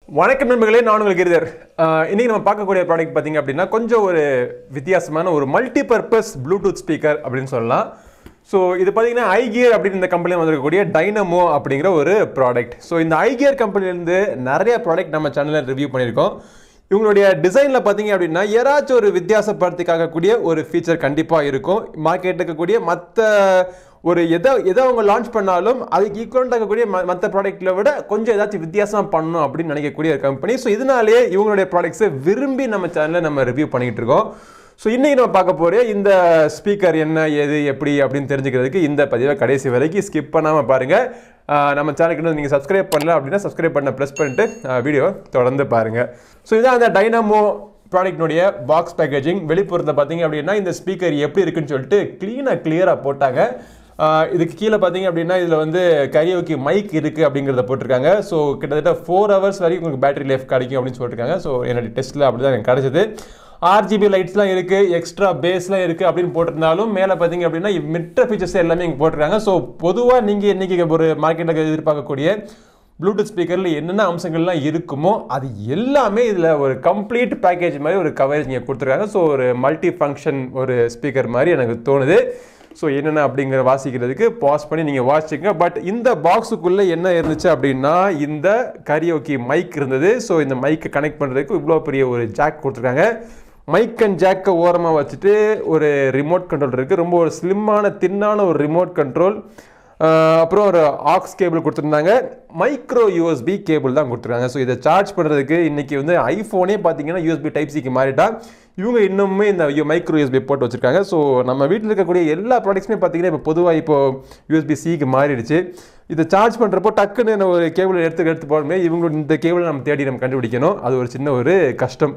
வணக்கம் நண்பர்களே நான் உங்களுக்கு இருதர் இன்னைக்கு நம்ம பார்க்கக்கூடிய ப்ராடக்ட் பார்த்தீங்க அப்படின்னா கொஞ்சம் ஒரு வித்தியாசமான ஒரு மல்டி பர்பஸ் ப்ளூடூத் ஸ்பீக்கர் அப்படின்னு சொல்லலாம் ஸோ இது பார்த்தீங்கன்னா ஐகியர் அப்படின்னு இந்த கம்பெனியில் வந்திருக்கக்கூடிய டைனமோ அப்படிங்கிற ஒரு ப்ராடக்ட் ஸோ இந்த ஐகியர் கம்பெனிலேருந்து நிறைய ப்ராடக்ட் நம்ம சேனலில் ரிவ்யூ பண்ணியிருக்கோம் இவங்களுடைய டிசைனில் பார்த்தீங்க அப்படின்னா யாராச்சும் ஒரு வித்தியாசப்படுத்தி காக்கக்கூடிய ஒரு ஃபீச்சர் கண்டிப்பாக இருக்கும் மார்க்கெட் இருக்கக்கூடிய மற்ற ஒரு எதை எதை அவங்க லான்ச் பண்ணாலும் அதுக்கு ஈக்குவலாக இருக்கக்கூடிய மற்ற ப்ராடக்ட்டில் விட கொஞ்சம் ஏதாச்சும் வித்தியாசம் பண்ணணும் அப்படின்னு நினைக்கக்கூடிய ஒரு கம்பெனி ஸோ இதனாலேயே இவங்களுடைய ப்ராடக்ட்ஸை விரும்பி நம்ம சேனலில் நம்ம ரிவ்யூ பண்ணிக்கிட்டு இருக்கோம் ஸோ இன்றைக்கி நம்ம பார்க்க போகிற இந்த ஸ்பீக்கர் என்ன எது எப்படி அப்படின்னு தெரிஞ்சுக்கிறதுக்கு இந்த பதிவை கடைசி வரைக்கும் ஸ்கிப் பண்ணாமல் பாருங்கள் நம்ம சேனலுக்கு நீங்கள் சப்ஸ்கிரைப் பண்ணல அப்படின்னா சப்ஸ்கிரைப் பண்ண ப்ரெஸ் பண்ணிட்டு வீடியோ தொடர்ந்து பாருங்கள் ஸோ இதான் அந்த டைனமோ ப்ராடக்ட்னுடைய பாக்ஸ் பேக்கேஜிங் வெளிப்புறத்தை பார்த்தீங்க அப்படின்னா இந்த ஸ்பீக்கர் எப்படி இருக்குன்னு சொல்லிட்டு க்ளீனாக கிளியராக போட்டாங்க ஆஹ் இதுக்கு கீழே பார்த்தீங்க அப்படின்னா இதில் வந்து கரியோக்கி மைக் இருக்குது அப்படிங்கிறத போட்டிருக்காங்க ஸோ கிட்டத்தட்ட ஃபோர் ஹவர்ஸ் வரைக்கும் உங்களுக்கு பேட்டரி லைஃப் கிடைக்கும் அப்படின்னு சொல்லியிருக்காங்க ஸோ என்னோட டெஸ்ட்டில் அப்படி தான் எனக்கு கிடச்சிது ஆர்ஜிபி லைட்ஸ்லாம் இருக்குது எக்ஸ்ட்ரா பேஸ்லாம் இருக்குது அப்படின்னு போட்டிருந்தாலும் மேலே பார்த்தீங்க அப்படின்னா மிட்ட ஃபீச்சர்ஸ் எல்லாமே இங்கே போட்டிருக்காங்க ஸோ பொதுவாக நீங்கள் இன்றைக்கி ஒரு மார்க்கெட்டில் எதிர்பார்க்கக்கூடிய ப்ளூடூத் ஸ்பீக்கரில் என்னென்ன அம்சங்கள்லாம் இருக்குமோ அது எல்லாமே இதில் ஒரு கம்ப்ளீட் பேக்கேஜ் மாதிரி ஒரு கவரேஜ் இங்கே கொடுத்துருக்காங்க ஸோ ஒரு மல்டி ஃபங்க்ஷன் ஒரு ஸ்பீக்கர் மாதிரி எனக்கு தோணுது ஸோ என்னென்ன அப்படிங்கிற வாசிக்கிறதுக்கு பாஸ் பண்ணி நீங்கள் வாசிச்சுங்க பட் இந்த பாக்ஸுக்குள்ளே என்ன இருந்துச்சு அப்படின்னா இந்த கரியோக்கி மைக் இருந்தது ஸோ இந்த மைக்கை கனெக்ட் பண்ணுறதுக்கு இவ்வளோ பெரிய ஒரு ஜாக் கொடுத்துருக்காங்க மைக் அண்ட் ஜாக்கை ஓரமாக வச்சுட்டு ஒரு ரிமோட் கண்ட்ரோல் இருக்குது ரொம்ப ஒரு ஸ்லிம்மான தின்னான ஒரு ரிமோட் கண்ட்ரோல் அப்புறம் ஒரு ஆக்ஸ் கேபிள் கொடுத்துருந்தாங்க மைக்ரோ யூஎஸ்பி கேபிள் தான் கொடுத்துருக்காங்க ஸோ இதை சார்ஜ் பண்ணுறதுக்கு இன்றைக்கி வந்து ஐஃபோனே பார்த்தீங்கன்னா யூஎஸ்பி டைப் சிக்கு மாறிட்டா இவங்க இன்னுமே இந்த மைக்ரோ யூஎஸ்பி போட்டு வச்சுருக்காங்க ஸோ நம்ம வீட்டில் இருக்கக்கூடிய எல்லா ப்ராடக்ட்ஸுமே பார்த்தீங்கன்னா இப்போ பொதுவாக இப்போ யூஎஸ்பி சிக்கு மாறிடுச்சு இதை சார்ஜ் பண்ணுறப்போ டக்குன்னு ஒரு கேபிள் எடுத்து எடுத்து போகணுமே இவங்களோட இந்த கேபிளை நம்ம தேடி நம்ம கண்டுபிடிக்கணும் அது ஒரு சின்ன ஒரு கஷ்டம்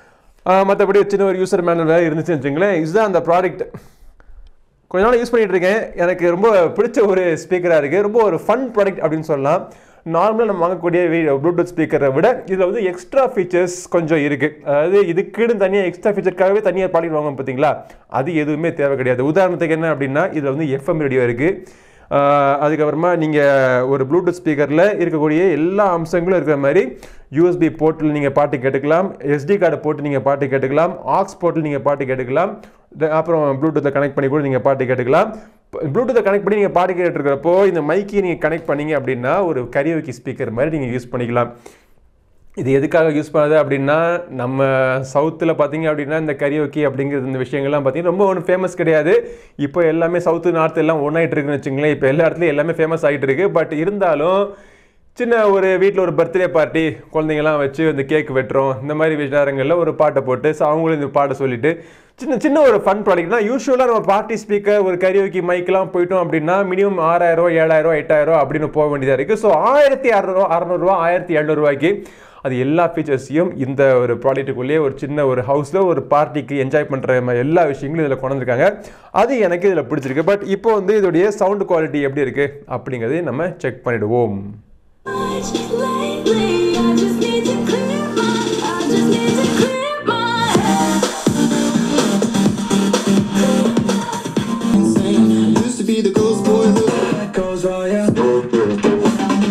மற்றபடி சின்ன ஒரு யூசர் மேனுவல் வேறு இருந்துச்சுன்னு வச்சுங்களேன் இதுதான் அந்த ப்ராடக்ட் கொஞ்ச நாள் யூஸ் பண்ணிட்டு இருக்கேன் எனக்கு ரொம்ப பிடிச்ச ஒரு ஸ்பீக்கராக இருக்குது ரொம்ப ஒரு ஃபன் ப்ராடக்ட் அப்படின்னு சொல்லலாம் நார்மலாக நம்ம வாங்கக்கூடிய ப்ளூடூத் ஸ்பீக்கரை விட இதில் வந்து எக்ஸ்ட்ரா ஃபீச்சர்ஸ் கொஞ்சம் இருக்குது அதாவது இதுக்குன்னு தனியாக எக்ஸ்ட்ரா ஃபீச்சருக்காகவே தனியாக ப்ராடக்ட் வாங்க பார்த்தீங்களா அது எதுவுமே தேவை கிடையாது உதாரணத்துக்கு என்ன அப்படின்னா இதில் வந்து எஃப்எம் ரேடியோ இருக்குது அதுக்கப்புறமா நீங்கள் ஒரு ப்ளூடூத் ஸ்பீக்கரில் இருக்கக்கூடிய எல்லா அம்சங்களும் இருக்கிற மாதிரி யூஎஸ்பி போர்ட்டில் நீங்கள் பாட்டு கேட்டுக்கலாம் எஸ்டி கார்டை போட்டு நீங்கள் பாட்டு கேட்டுக்கலாம் ஆக்ஸ் போர்ட்டில் நீங்கள் பாட்டு கேட்டுக்கலாம் அப்புறம் ப்ளூடூத்தில் கனெக்ட் பண்ணி கூட நீங்கள் பாட்டு கேட்டுக்கலாம் ப்ளூடூத்தை கனெக்ட் பண்ணி நீங்கள் பாட்டு கேட்டுருக்கிறப்போ இந்த மைக்கை நீங்கள் கனெக்ட் பண்ணீங்க அப்படின்னா ஒரு கரியோக்கி ஸ்பீக்கர் மாதிரி நீங்கள் யூஸ் பண்ணிக்கலாம் இது எதுக்காக யூஸ் பண்ணது அப்படின்னா நம்ம சவுத்தில் பார்த்தீங்க அப்படின்னா இந்த கரியோக்கி அப்படிங்கிறது இந்த விஷயங்கள்லாம் பார்த்தீங்கன்னா ரொம்ப ஒன்றும் ஃபேமஸ் கிடையாது இப்போ எல்லாமே சவுத்து நார்த் எல்லாம் ஒன்றாயிட்டு இருக்குன்னு வச்சுங்களேன் இப்போ எல்லா இடத்துலையும் எல்லாமே ஃபேமஸ் ஆகிட்டு இருக்கு பட் இருந்தாலும் சின்ன ஒரு வீட்டில் ஒரு பர்த்டே பார்ட்டி குழந்தைங்கலாம் வச்சு இந்த கேக் வெட்டுறோம் இந்த மாதிரி விஷயங்களில் ஒரு பாட்டை போட்டு ஸோ அவங்களும் இந்த பாட்டை சொல்லிட்டு சின்ன சின்ன ஒரு ஃபன் ப்ராடக்ட்னா யூஸ்வலாக நம்ம பார்ட்டி ஸ்பீக்கர் ஒரு கரியோக்கி மைக்கெலாம் போயிட்டோம் அப்படின்னா மினிமம் ஆறாயிரம் ஏழாயிரம் எட்டாயிரம் அப்படின்னு போக வேண்டியதாக இருக்குது ஸோ ஆயிரத்தி அறநூறுவா அறநூறுவா ஆயிரத்தி எழுநூறுவாய்க்கு அது எல்லா ஃபீச்சர்ஸையும் இந்த ஒரு ப்ராடக்ட்டுக்குள்ளேயே ஒரு சின்ன ஒரு ஹவுஸில் ஒரு பார்ட்டிக்கு என்ஜாய் பண்ணுற எல்லா விஷயங்களும் இதில் கொண்டிருக்காங்க அது எனக்கு இதில் பிடிச்சிருக்கு பட் இப்போ வந்து இதோடைய சவுண்ட் குவாலிட்டி எப்படி இருக்குது அப்படிங்கிறதையும் நம்ம செக் பண்ணிடுவோம் Lately, I just need to clear my, I just need to clear my head. Used to be the ghost boy who goes oh yeah.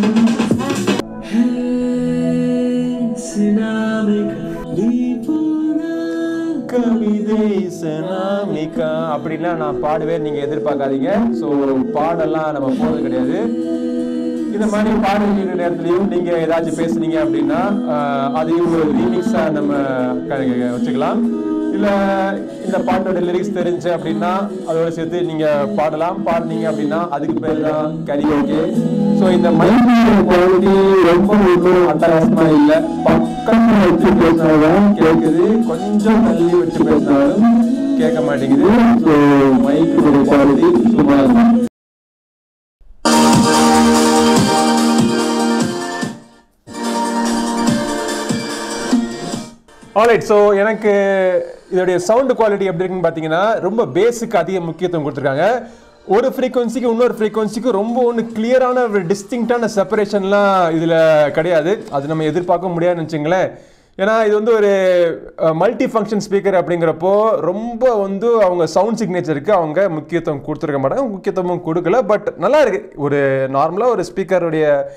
கவிதை சனாமிகா அப்படின்லாம் நான் பாடுவேன் நீங்கள் எதிர்பார்க்காதீங்க ஸோ பாடெல்லாம் நம்ம போகிறது கிடையாது இந்த மாதிரி பாடல் நேரத்துலையும் நீங்கள் ஏதாச்சும் பேசுனீங்க அப்படின்னா ஆஹ், அதையும் ஒரு ரீமிக்ஸாக நம்ம க- வச்சுக்கலாம் இல்லை இந்த பாட்டோட லிரிக்ஸ் தெரிஞ்சு அப்படின்னா அதோட சேர்த்து நீங்கள் பாடலாம் பாடுனீங்க அப்படின்னா அதுக்கு பேர் தான் கரியோகே ஸோ இந்த மைக் குவாலிட்டி ரொம்ப ஒன்றும் அட்டகாசமாக இல்லை பக்கத்தில் வச்சு பேசினாலும் கேட்குது கொஞ்சம் தள்ளி வச்சு பேசினாலும் கேட்க மாட்டேங்குது ஸோ மைக்கோட குவாலிட்டி சுமார் ஆல்ரைட் ஸோ எனக்கு இதோடைய சவுண்டு குவாலிட்டி எப்படி இருக்குன்னு பார்த்தீங்கன்னா ரொம்ப பேஸுக்கு அதிக முக்கியத்துவம் கொடுத்துருக்காங்க ஒரு ஃப்ரீக்வன்சிக்கு இன்னொரு ஃப்ரீக்வன்சிக்கு ரொம்ப ஒன்று கிளியரான ஒரு டிஸ்டிங்டான செப்பரேஷன்லாம் இதில் கிடையாது அது நம்ம எதிர்பார்க்க முடியாதுன்னு வச்சுங்களேன் ஏன்னா இது வந்து ஒரு மல்டி ஃபங்க்ஷன் ஸ்பீக்கர் அப்படிங்கிறப்போ ரொம்ப வந்து அவங்க சவுண்ட் சிக்னேச்சருக்கு அவங்க முக்கியத்துவம் கொடுத்துருக்க மாட்டாங்க முக்கியத்துவமும் கொடுக்கல பட் நல்லா இருக்கு ஒரு நார்மலாக ஒரு ஸ்பீக்கருடைய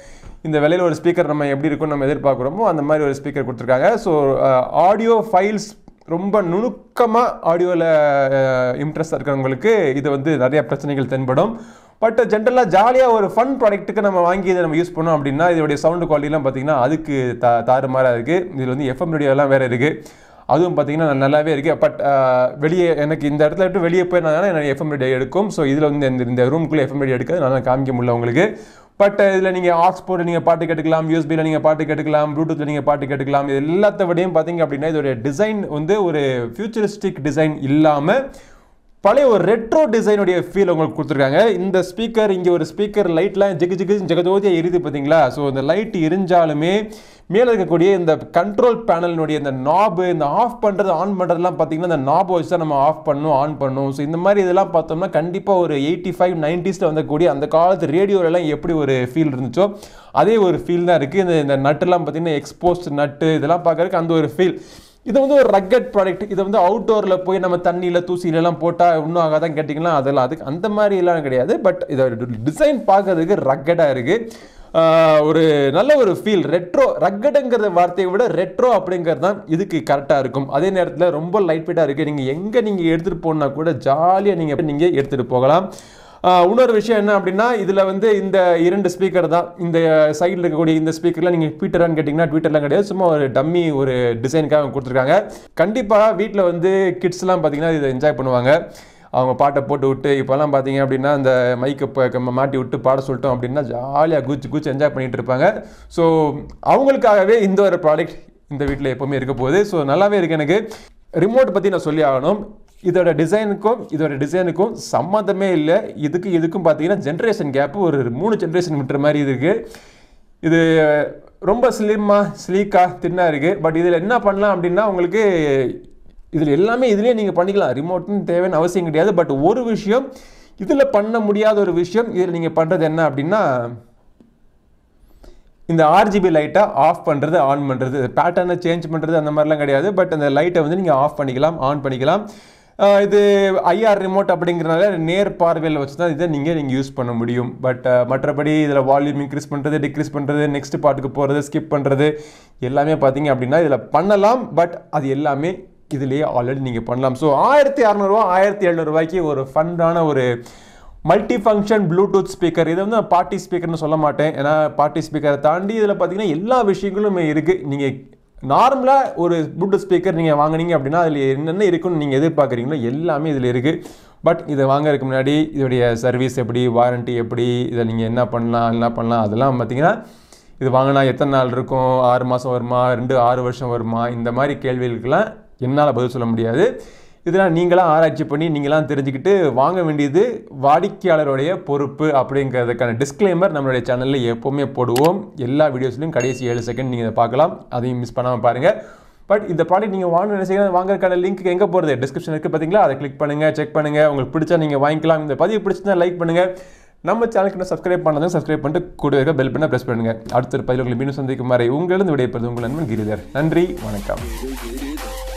இந்த விலையில் ஒரு ஸ்பீக்கர் நம்ம எப்படி இருக்கும்னு நம்ம எதிர்பார்க்குறோமோ அந்த மாதிரி ஒரு ஸ்பீக்கர் கொடுத்துருக்காங்க ஸோ ஆடியோ ஃபைல்ஸ் ரொம்ப நுணுக்கமாக ஆடியோவில் இன்ட்ரெஸ்ட் இருக்கிறவங்களுக்கு இது வந்து நிறைய பிரச்சனைகள் தென்படும் பட் ஜென்ரலாக ஜாலியாக ஒரு ஃபன் ப்ராடக்ட்டுக்கு நம்ம வாங்கி இதை நம்ம யூஸ் பண்ணோம் அப்படின்னா இதோடைய சவுண்டு குவாலிட்டிலாம் பார்த்தீங்கன்னா அதுக்கு தா தாறுமாறாக இருக்குது இதில் வந்து எஃப்எம் ரேடியோலாம் வேறு இருக்குது அதுவும் பார்த்தீங்கன்னா நல்லாவே இருக்குது பட் வெளியே எனக்கு இந்த இடத்துல விட்டு வெளியே போய் நான் எனக்கு எஃப்எம் ரேடியோ எடுக்கும் ஸோ இதில் வந்து இந்த இந்த ரூம்குள்ளே எஃப்எம் ரேடியோ எடுக்காது நான் காமிக்க முடியல உங்களுக்கு பட் இதில் நீங்கள் ஆக்ஸ்போர்ட் நீங்கள் பாட்டு கேட்டுக்கலாம் யூஎஸ்பியில் நீங்கள் பாட்டு கேட்டுக்கலாம் ப்ளூடூத்தில் நீங்கள் பாட்டு கேட்டுக்கலாம் இது எல்லாத்த விடையும் பார்த்தீங்க அப்படின்னா இதோடைய டிசைன் வந்து ஒரு ஃபியூச்சரிஸ்டிக் டிசைன் இல்லாமல் பழைய ஒரு ரெட்ரோ டிசைனுடைய ஃபீல் உங்களுக்கு கொடுத்துருக்காங்க இந்த ஸ்பீக்கர் இங்கே ஒரு ஸ்பீக்கர் லைட்லாம் ஜிகு ஜிகு ஜெகஜோதியாக எரியுது பார்த்தீங்களா ஸோ இந்த லைட் எரிஞ்சாலுமே மேலே இருக்கக்கூடிய இந்த கண்ட்ரோல் பேனலினுடைய இந்த நாபு இந்த ஆஃப் பண்ணுறது ஆன் பண்ணுறதுலாம் பார்த்தீங்கன்னா இந்த நாபை வச்சு தான் நம்ம ஆஃப் பண்ணணும் ஆன் பண்ணணும் ஸோ இந்த மாதிரி இதெல்லாம் பார்த்தோம்னா கண்டிப்பாக ஒரு எயிட்டி ஃபைவ் நைன்டிஸில் வந்தக்கூடிய அந்த காலத்து ரேடியோலலாம் எப்படி ஒரு ஃபீல் இருந்துச்சோ அதே ஒரு ஃபீல் தான் இருக்குது இந்த இந்த நட்டுலாம் பார்த்தீங்கன்னா எக்ஸ்போஸ்ட் நட்டு இதெல்லாம் பார்க்கறதுக்கு அந்த ஒரு ஃபீல் இது வந்து ஒரு ரக்கட் ப்ராடக்ட் இதை வந்து அவுட்டோரில் போய் நம்ம தண்ணியில் தூசியிலலாம் போட்டால் இன்னும் ஆகாதான் கேட்டிங்கன்னா அதெல்லாம் அதுக்கு அந்த மாதிரி எல்லாம் கிடையாது பட் இதோட டிசைன் பார்க்கறதுக்கு ரக்கடாக இருக்குது ஒரு நல்ல ஒரு ஃபீல் ரெட்ரோ ரக்கடுங்கிற வார்த்தையை விட ரெட்ரோ அப்படிங்கிறது தான் இதுக்கு கரெக்டாக இருக்கும் அதே நேரத்தில் ரொம்ப லைட் வெயிட்டாக இருக்குது நீங்கள் எங்கே நீங்கள் எடுத்துகிட்டு போனால் கூட ஜாலியாக நீங்கள் நீங்கள் எடுத்துகிட்டு போகலாம் ஆஹ் இன்னொரு விஷயம் என்ன அப்படின்னா இதில் வந்து இந்த இரண்டு ஸ்பீக்கர் தான் இந்த சைடில் இருக்கக்கூடிய இந்த ஸ்பீக்கர்லாம் நீங்கள் ட்விட்டரான்னு கேட்டிங்கன்னா ட்விட்டர்லாம் கிடையாது சும்மா ஒரு டம்மி ஒரு டிசைனுக்காக கொடுத்துருக்காங்க கண்டிப்பாக வீட்டில் வந்து கிட்ஸ்லாம் பார்த்தீங்கன்னா இதை என்ஜாய் பண்ணுவாங்க அவங்க பாட்டை போட்டு விட்டு இப்போல்லாம் பார்த்தீங்க அப்படின்னா அந்த மைக்கை மாட்டி விட்டு பாட சொல்லிட்டோம் அப்படின்னா ஜாலியாக குச்சி குச்சி என்ஜாய் பண்ணிட்டு இருப்பாங்க ஸோ அவங்களுக்காகவே இந்த ஒரு ப்ராடக்ட் இந்த வீட்டில் எப்போவுமே இருக்க போகுது ஸோ நல்லாவே இருக்கு எனக்கு ரிமோட் பற்றி நான் சொல்லி ஆகணும் இதோட டிசைனுக்கும் இதோட டிசைனுக்கும் சம்மந்தமே இல்லை இதுக்கு இதுக்கும் பார்த்தீங்கன்னா ஜென்ரேஷன் கேப்பு ஒரு மூணு ஜென்ரேஷன் விட்டுற மாதிரி இது இருக்கு இது ரொம்ப ஸ்லிம்மாக ஸ்லீக்காக தின்னாக இருக்குது பட் இதில் என்ன பண்ணலாம் அப்படின்னா உங்களுக்கு இதில் எல்லாமே இதுலேயே நீங்கள் பண்ணிக்கலாம் ரிமோட்னு தேவைன்னு அவசியம் கிடையாது பட் ஒரு விஷயம் இதில் பண்ண முடியாத ஒரு விஷயம் இதில் நீங்கள் பண்ணுறது என்ன அப்படின்னா இந்த ஆர்ஜிபி லைட்டை ஆஃப் பண்ணுறது ஆன் பண்ணுறது பேட்டர்னை சேஞ்ச் பண்ணுறது அந்த மாதிரிலாம் கிடையாது பட் அந்த லைட்டை வந்து நீங்கள் ஆஃப் பண்ணிக்கலாம் ஆன் பண்ணிக்கலாம் ஆஹ் இது ஐஆர் ரிமோட் அப்படிங்கிறனால நேர் பார்வையில் வச்சு தான் இதை நீங்கள் நீங்கள் யூஸ் பண்ண முடியும் பட் மற்றபடி இதில் வால்யூம் இன்க்ரீஸ் பண்ணுறது டிக்ரீஸ் பண்ணுறது நெக்ஸ்ட் பாட்டுக்கு போகிறது ஸ்கிப் பண்ணுறது எல்லாமே பார்த்தீங்க அப்படின்னா இதில் பண்ணலாம் பட் அது எல்லாமே இதுலேயே ஆல்ரெடி நீங்கள் பண்ணலாம் ஸோ ஆயிரத்தி அறநூறுவா ஆயிரத்தி எழுநூறுவாய்க்கு ஒரு ஃபண்டான ஒரு மல்டி ஃபங்க்ஷன் ப்ளூடூத் ஸ்பீக்கர் இதை வந்து நான் பார்ட்டி ஸ்பீக்கர்னு சொல்ல மாட்டேன் ஏன்னா பார்ட்டி ஸ்பீக்கரை தாண்டி இதில் பார்த்தீங்கன்னா எல்லா விஷயங்களுமே இருக்குது நீங்கள் நார்மலாக ஒரு ப்ளூடூத் ஸ்பீக்கர் நீங்கள் வாங்குனீங்க அப்படின்னா அதில் என்னென்ன இருக்குன்னு நீங்கள் எதிர்பார்க்குறீங்களோ எல்லாமே இதில் இருக்குது பட் இதை வாங்குறதுக்கு முன்னாடி இதோடைய சர்வீஸ் எப்படி வாரண்ட்டி எப்படி இதை நீங்கள் என்ன பண்ணலாம் என்ன பண்ணலாம் அதெல்லாம் பார்த்தீங்கன்னா இது வாங்கினா எத்தனை நாள் இருக்கும் ஆறு மாதம் வருமா ரெண்டு ஆறு வருஷம் வருமா இந்த மாதிரி கேள்விகளுக்கெல்லாம் என்னால் பதில் சொல்ல முடியாது இதெல்லாம் நீங்களாம் ஆராய்ச்சி பண்ணி நீங்களாம் தெரிஞ்சுக்கிட்டு வாங்க வேண்டியது வாடிக்கையாளருடைய பொறுப்பு அப்படிங்கிறதுக்கான டிஸ்க்ளைமர் நம்மளுடைய சேனலில் எப்போவுமே போடுவோம் எல்லா வீடியோஸ்லையும் கடைசி ஏழு செகண்ட் நீங்கள் இதை பார்க்கலாம் அதையும் மிஸ் பண்ணாமல் பாருங்கள் பட் இந்த ப்ராடக்ட் நீங்கள் வாங்க நினைச்சீங்கன்னா வாங்குறதுக்கான லிங்க் எங்கே போகிறது டிஸ்கிரிப்ஷன் இருக்குது பார்த்தீங்களா அதை கிளிக் பண்ணுங்கள் செக் பண்ணுங்கள் உங்களுக்கு பிடிச்சா நீங்கள் வாங்கிக்கலாம் இந்த பதிவு பிடிச்சிருந்தா லைக் பண்ணுங்கள் நம்ம சேனலுக்கு இன்னும் சப்ஸ்கிரைப் பண்ணாதான் சப்ஸ்கிரைப் பண்ணிட்டு கூட இருக்க பெல் பண்ண ப்ரெஸ் பண்ணுங்கள் அடுத்த ஒரு பதிவுகளை மீண்டும் சந்திக்கும் வரை உங்களிடம் விடைபெறுது உங்கள் நண்பன் கிரிதர் நன்றி வணக்கம் Get it up.